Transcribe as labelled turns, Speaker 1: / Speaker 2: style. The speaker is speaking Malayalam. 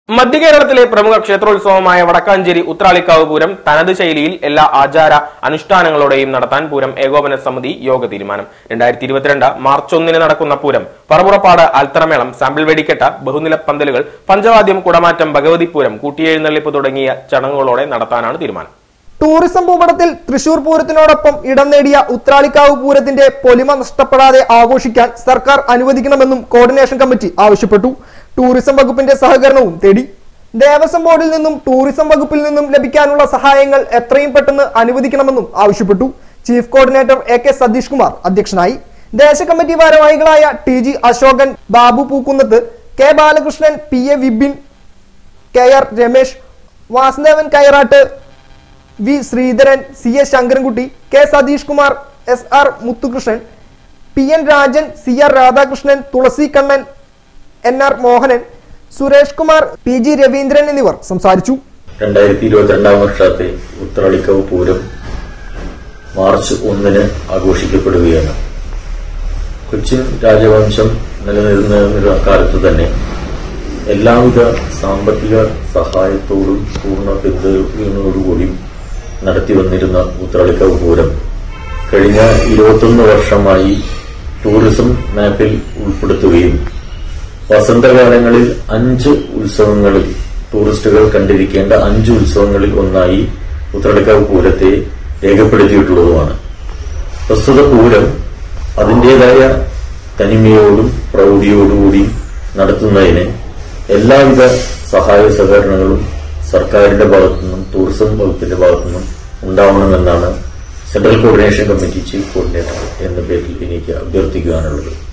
Speaker 1: മധ്യകേരളത്തിലെ പ്രമുഖ ക്ഷേത്രോത്സവമായ വടക്കാഞ്ചേരി ഉത്രാളിക്കാവ് പൂരം തനത് ശൈലിയിൽ എല്ലാ ആചാര അനുഷ്ഠാനങ്ങളോടെയും നടത്താൻ പൂരം ഏകോപന സമിതി യോഗ തീരുമാനം രണ്ടായിരത്തി ഇരുപത്തിരണ്ട് മാർച്ച് ഒന്നിന് നടക്കുന്ന പൂരം പറമുറപ്പാട് ആൽത്തറമേളം സാമ്പിൾ വെടിക്കെട്ട ബഹുനില പന്തലുകൾ പഞ്ചവാദ്യം കുടമാറ്റം ഭഗവതിപൂരം കൂട്ടിയെഴുന്നള്ളിപ്പ് തുടങ്ങിയ ചടങ്ങുകളോടെ നടത്താനാണ് തീരുമാനം
Speaker 2: ടൂറിസം ഭൂപടത്തിൽ തൃശൂർ പൂരത്തിനോടൊപ്പം ഇടം നേടിയ ഉത്രാളിക്കാവ് പൂരത്തിന്റെ പൊലിമ നഷ്ടപ്പെടാതെ ആഘോഷിക്കാൻ സർക്കാർ അനുവദിക്കണമെന്നും കോർഡിനേഷൻ കമ്മിറ്റി ആവശ്യപ്പെട്ടു ടൂറിസം വകുപ്പിന്റെ സഹകരണവും തേടി ദേവസ്വം ബോർഡിൽ നിന്നും ടൂറിസം വകുപ്പിൽ നിന്നും ലഭിക്കാനുള്ള സഹായങ്ങൾ എത്രയും പെട്ടെന്ന് അനുവദിക്കണമെന്നും ആവശ്യപ്പെട്ടു chief coordinator A K Satheesh Kumar അധ്യക്ഷനായി ദേശകമ്മിറ്റി ഭാരവാഹികളായ T G Ashokan Babu Pookkunnath K Balakrishnan P A Vipin K R Ramesh Vasudevan Kayaratt V Sreedharan C S Sankarankutty K Satheesh Kumar S R Muthukrishnan P N Rajan C R Radhakrishnan Thulasi Kannan N R Mohanan Suresh Kumar P G Raveendran എന്നിവർ സംസാരിച്ചു
Speaker 3: രണ്ടായിരത്തി ഇരുപത്തിരണ്ടാം വർഷത്തെ ഉത്രാളിക്കവ് പൂരം മാർച്ച് ഒന്നിന് ആഘോഷിക്കപ്പെടുകയാണ് കൊച്ചിൻ രാജവംശം നിലനിന്നിരുന്ന കാലത്ത് തന്നെ എല്ലാവിധ സാമ്പത്തിക സഹായത്തോടും പൂർണ്ണ പിന്തുണയോടുകൂടിയും നടത്തി വന്നിരുന്ന ഉത്രാളിക്കവ് പൂരം കഴിഞ്ഞ ഇരുപത്തൊന്ന് വർഷമായി ടൂറിസം മാപ്പിൽ ഉൾപ്പെടുത്തുകയും വസന്തകാലങ്ങളിൽ അഞ്ച് ഉത്സവങ്ങളിൽ ടൂറിസ്റ്റുകൾ കണ്ടിരിക്കേണ്ട അഞ്ച് ഉത്സവങ്ങളിൽ ഒന്നായി ഉത്രടക്കാവ് പൂരത്തെ രേഖപ്പെടുത്തിയിട്ടുള്ളതുമാണ് പ്രസ്തുത പൂരം അതിൻ്റെതായ തനിമയോടും പ്രൗഢിയോടുകൂടി നടത്തുന്നതിന് എല്ലാവിധ സഹായ സഹകരണങ്ങളും സർക്കാരിന്റെ ഭാഗത്തുനിന്നും ടൂറിസം വകുപ്പിന്റെ ഭാഗത്തുനിന്നും ഉണ്ടാവണമെന്നാണ് central coordination committee chief coordinator എന്ന പേരിൽ എനിക്ക് അഭ്യർത്ഥിക്കുവാനുള്ളത്